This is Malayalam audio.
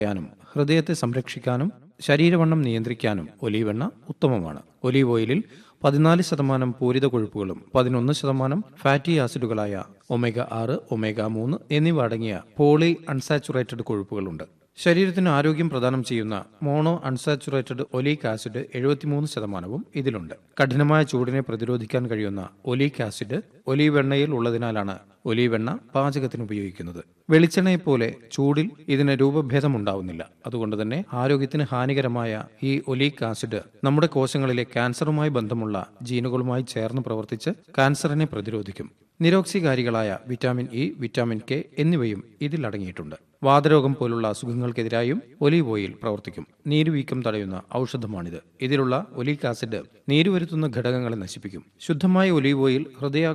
നും ഹൃദയത്തെ സംരക്ഷിക്കാനും ശരീരവണ്ണം നിയന്ത്രിക്കാനും ഒലീവെണ്ണ ഉത്തമമാണ് ഒലീവ് ഓയിലിൽ പതിനാല് ശതമാനം പൂരിത കൊഴുപ്പുകളും പതിനൊന്ന് ശതമാനം ഫാറ്റി ആസിഡുകളായ ഒമേഗ ആറ് ഒമേഗ മൂന്ന് എന്നിവ അടങ്ങിയ പോളി അൺസാച്ചുറേറ്റഡ് കൊഴുപ്പുകളുണ്ട് ശരീരത്തിന് ആരോഗ്യം പ്രദാനം ചെയ്യുന്ന മോണോ അൺസാച്ചുറേറ്റഡ് ഒലീക് ആസിഡ് എഴുപത്തിമൂന്ന് ശതമാനവും ഇതിലുണ്ട് കഠിനമായ ചൂടിനെ പ്രതിരോധിക്കാൻ കഴിയുന്ന ഒലീക് ആസിഡ് ഒലീവ് എണ്ണയിൽ ഉള്ളതിനാലാണ് ഒലീവ് എണ്ണ പാചകത്തിന് ഉപയോഗിക്കുന്നത് വെളിച്ചെണ്ണയെപ്പോലെ ചൂടിൽ ഇതിന് രൂപഭേദം ഉണ്ടാവുന്നില്ല അതുകൊണ്ട് തന്നെ ആരോഗ്യത്തിന് ഹാനികരമായ ഈ ഒലീക് ആസിഡ് നമ്മുടെ കോശങ്ങളിലെ ക്യാൻസറുമായി ബന്ധമുള്ള ജീനുകളുമായി ചേർന്ന് പ്രവർത്തിച്ച് ക്യാൻസറിനെ പ്രതിരോധിക്കും നിരോക്സികാരികളായ വിറ്റാമിൻ ഇ വിറ്റാമിൻ കെ എന്നിവയും ഇതിൽ അടങ്ങിയിട്ടുണ്ട് വാതരോഗം പോലുള്ള അസുഖങ്ങൾക്കെതിരായും ഒലീവ് ഓയിൽ പ്രവർത്തിക്കും നീരുവീക്കം തടയുന്ന ഔഷധമാണിത് ഇതിലുള്ള ഒലീക് ആസിഡ് നീരുവരുത്തുന്ന ഘടകങ്ങളെ നശിപ്പിക്കും ശുദ്ധമായ ഒലീവ് ഓയിൽ ഹൃദയ